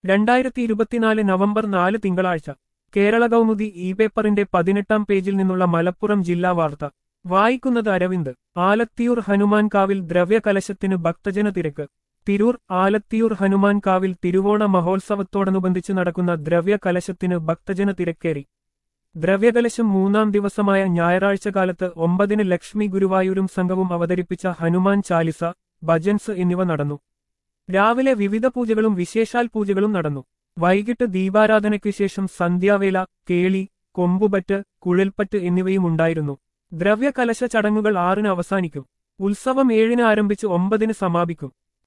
രണ്ടായിരത്തി ഇരുപത്തിനാല് നവംബർ നാല് തിങ്കളാഴ്ച കേരള കൗമുദി ഇ പേപ്പറിന്റെ പതിനെട്ടാം പേജിൽ നിന്നുള്ള മലപ്പുറം ജില്ലാ വാർത്ത വായിക്കുന്നത് അരവിന്ദ് ആലത്തിയൂർ ഹനുമാൻ കാവിൽ ദ്രവ്യകലശത്തിന് ഭക്തജന തിരക്ക് തിരൂർ ആലത്തിയൂർ ഹനുമാൻ കാവിൽ തിരുവോണ മഹോത്സവത്തോടനുബന്ധിച്ച് നടക്കുന്ന ദ്രവ്യകലശത്തിന് ഭക്തജന തിരക്കേറി ദ്രവ്യകലശം മൂന്നാം ദിവസമായ ഞായറാഴ്ച കാലത്ത് ഒമ്പതിന് ലക്ഷ്മി ഗുരുവായൂരും സംഘവും അവതരിപ്പിച്ച ഹനുമാൻ ചാലിസ ഭജൻസ് എന്നിവ നടന്നു രാവിലെ വിവിധ പൂജകളും വിശേഷാൽ പൂജകളും നടന്നു വൈകിട്ട് ദീപാരാധനയ്ക്ക് ശേഷം സന്ധ്യാവേല കേളി കൊമ്പുപറ്റ് കുഴൽപ്പറ്റ് എന്നിവയും ഉണ്ടായിരുന്നു ദ്രവ്യകലശ ചടങ്ങുകൾ ആറിന് അവസാനിക്കും ഉത്സവം ഏഴിന് ആരംഭിച്ച് ഒമ്പതിന് സമാപിക്കും